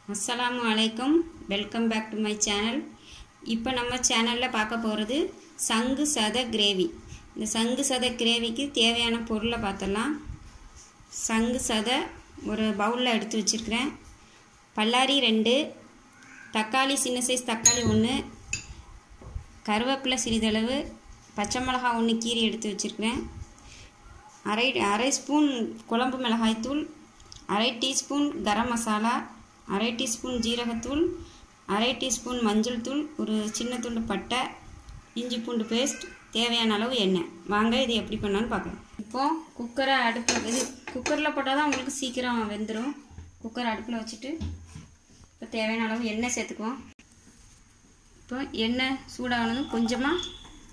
அஸ்ஸலாமு அலைக்கும் welcome back to my channel இப்போ நம்ம சேனலில் பார்க்க போகிறது சங்கு சத கிரேவி இந்த சங்கு சத கிரேவிக்கு தேவையான பொருளை பார்த்தலாம் சங்கு சதை ஒரு பவுலில் எடுத்து வச்சுருக்கிறேன் பல்லாரி ரெண்டு தக்காளி சின்ன சைஸ் தக்காளி ஒன்று கருவேப்பிலை சிறிதளவு பச்சை மிளகாய் ஒன்று கீரி எடுத்து வச்சுருக்கிறேன் அரை அரை ஸ்பூன் குழம்பு மிளகாய்த்தூள் அரை டீஸ்பூன் கரம் மசாலா அரை டீஸ்பூன் ஜீரகத்தூள் அரை டீஸ்பூன் மஞ்சள் தூள் ஒரு சின்ன துண்டு பட்டை இஞ்சி பூண்டு பேஸ்ட் தேவையான அளவு எண்ணெய் வாங்க இது எப்படி பண்ணான்னு பார்க்கலாம் இப்போ குக்கரை அடுப்பில் இது குக்கரில் போட்டால் தான் உங்களுக்கு சீக்கிரம் வெந்துடும் குக்கர் அடுப்பில் வச்சுட்டு இப்போ தேவையான அளவு எண்ணெய் சேர்த்துக்குவோம் இப்போ எண்ணெய் சூடானதும் கொஞ்சமாக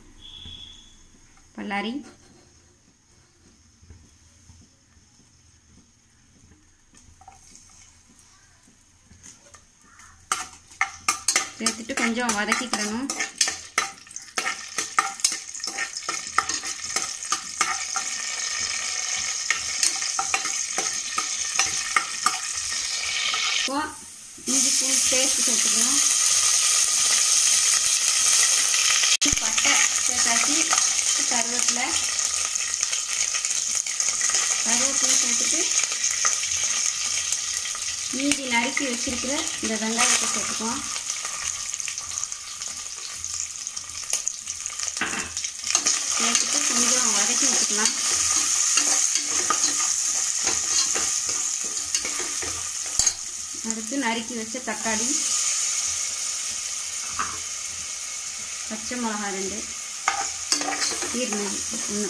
பல்லாரி சேர்த்துட்டு கொஞ்சம் வதக்கிக்கிடணும் இப்போ இஞ்சி பூண்டு பேஸ்ட் சேர்த்துக்கணும் பட்டை சேர்த்தாச்சு கருவேப்பிலை கருவேப்பிலை சேர்த்துட்டு மீதி நறுக்கி வச்சிருக்கிற இந்த வெங்காயத்தை சேர்த்துக்குவோம் சேர்த்துட்டு கொஞ்சம் வதக்கி வச்சுக்கலாம் அடுத்து நறுக்கி வச்ச தக்காளி பச்சை மிளகாய் ரெண்டு ஈர்னது ஒன்று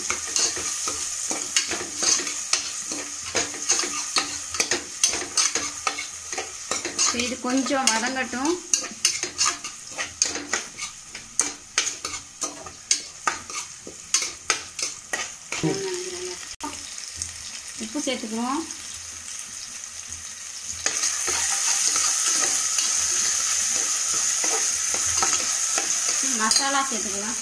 இது கொஞ்சம் வதங்கட்டும் உப்பு சேர்த்துக்குவோம் மசாலா சேர்த்துக்கலாம்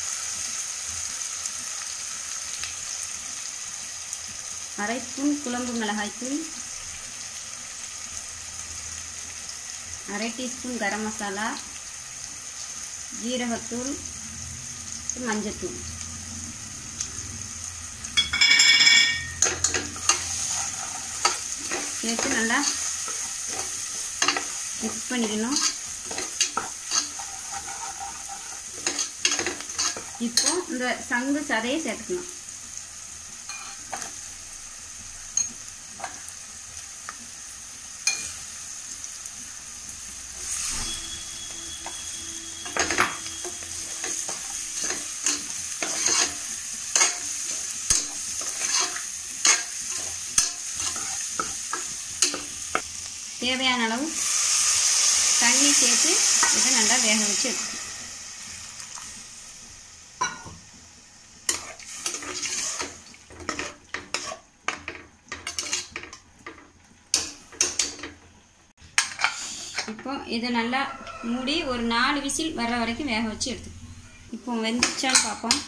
அரை ஸ்பூன் குழம்பு மிளகாய்த்தூள் அரை டீஸ்பூன் கரம் மசாலா ஜீரகத்தூள் மஞ்சத்தூள் சேர்த்து நல்லா மிக்ஸ் பண்ணிக்கணும் இப்போ இந்த சங்கு சதையை சேர்த்துக்கணும் தேவையான அளவு தண்ணி சேர்த்து இதை நல்லா வேக வச்சு எடுத்துக்கணும் இப்போ இதை நல்லா மூடி ஒரு நாலு விசில் வர்ற வரைக்கும் வேக வச்சு எடுத்துக்கணும் இப்போ வெந்துச்சான்னு பார்ப்போம்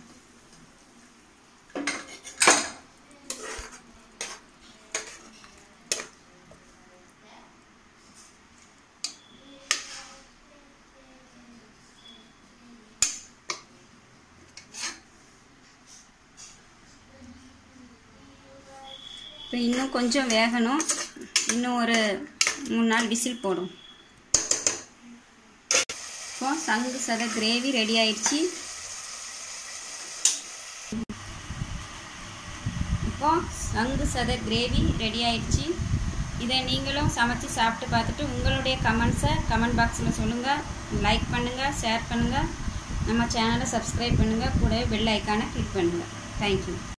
இப்போ இன்னும் கொஞ்சம் வேகணும் இன்னும் ஒரு மூணு நாள் விசில் போடும் இப்போ சங்கு சதை கிரேவி ரெடி ஆயிடுச்சு இப்போ சங்கு சதை கிரேவி ரெடி ஆயிடுச்சு இதை நீங்களும் சமைச்சு சாப்பிட்டு பார்த்துட்டு உங்களுடைய கமெண்ட்ஸை கமெண்ட் பாக்ஸில் சொல்லுங்கள் லைக் பண்ணுங்கள் ஷேர் பண்ணுங்கள் நம்ம சேனலை சப்ஸ்கிரைப் பண்ணுங்கள் கூடவே பெல் ஐக்கானை கிளிக் பண்ணுங்கள் தேங்க்யூ